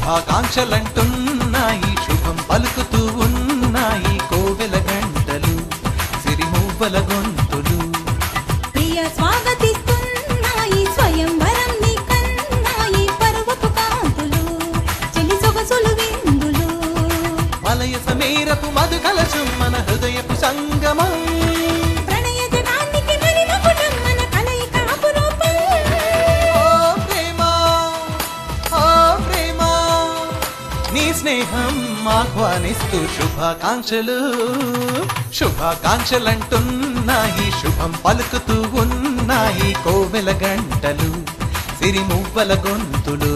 శుభాకాంక్షలంటున్నాయి శుభం పలుకుతూ ఉన్నాయి కోవెల గంటలు సిరిమువ్వల గొంతులు ప్రియ స్వాగతిస్తున్నాయి స్వయంవరం నీ కన్నాయి పరువపు కాంతులు చెలి సొగసులు విందులు మలయ సమేరపు మధుకలశం మన హృదయపు సంగమం ప్రణయ జనానికి మరి మకుటం మన కలయిక అపురూపం ఓ ప్రేమ ఓ ప్రేమ నీ స్నేహం ఆహ్వానిస్తూ శుభాకాంక్షలు శుభాకాంక్షలంటున్నాయి శుభం పలుకుతూ ఉన్నాయి కోవెల గంటలు సిరిమువ్వల గొంతులు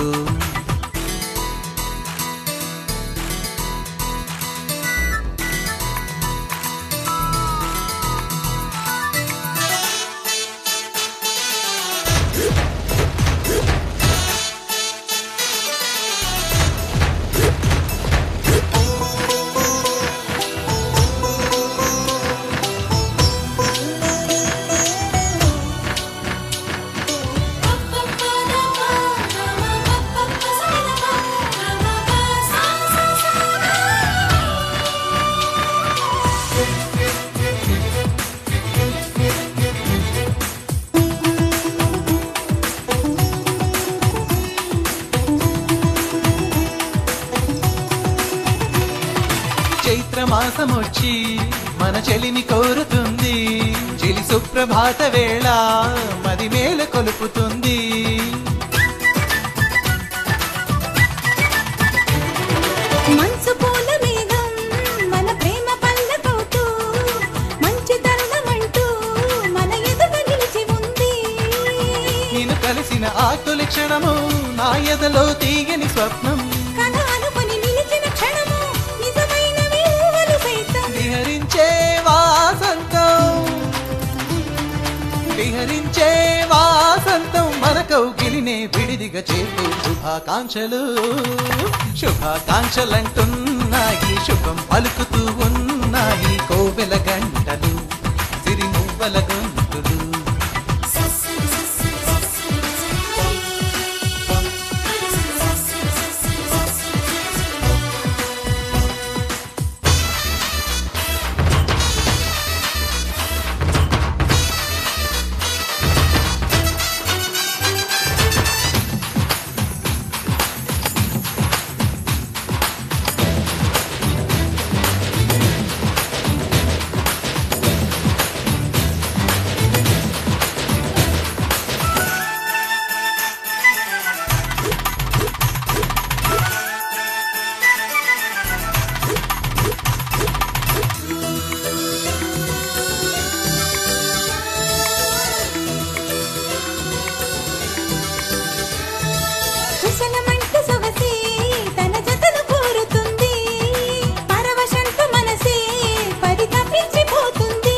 చైత్రమాసమొచ్చి మన చెలిని కోరుతుంది చెలి సుప్రభాత వేళ మది మేల కొలుపుతుంది మనసు పూల మేఘం మన ప్రేమ పల్లకవుతూ మంచి తరుణమంటూ మన ఎదుట నిలిచి ఉంది నేను కలిసిన ఆ తొలి క్షణము నా ఎదలో తీయని స్వప్నం కథ అనుకొని నిలిచిన క్షణము నిజమైన ఊహలు సైతం విహరించే వాసంతం విహరించే వాసంతం మన కౌగిలినే విడిదిగా చేతూ శుభాకాంక్షలు శుభాకాంక్షలంటున్నాయి శుభం పలుకుతూ ఉన్నాయి కోవెల గంటలు సిరిమువ్వల గొంతులు కుశలమంటూ సొగసి తన జతను కోరుతుంది పరవశంతో మనసే పరితపించిపోతుంది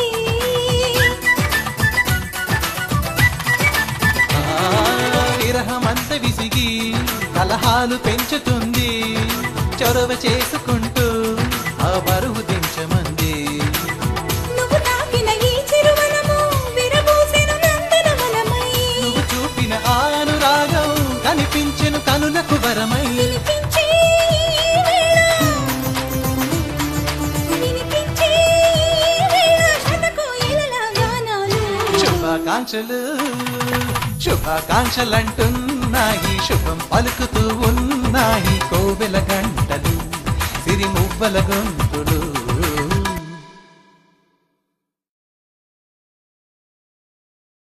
ఆ, విరహమంత విసిగి కలహాలు పెంచుతుంది చొరవ చేసుకుంటూ ఆ బరువు దించమంది నువ్వు తాకిన ఈ చిరువనము విరబూసెను నందనవనమై నువ్వు చూపిన ఆ అనురాగం కనిపించెను కనులకు వరమై వినిపించే ఈ వేళ వినిపించే ఈ వేళ శతకోయిలల గానాలు శుభాకాంక్షలు శుభాకాంక్షలంటున్నాయి శుభం పలుకుతూ ఉన్నాయి కోవెల గంటలు సిరిమువ్వల గొంతు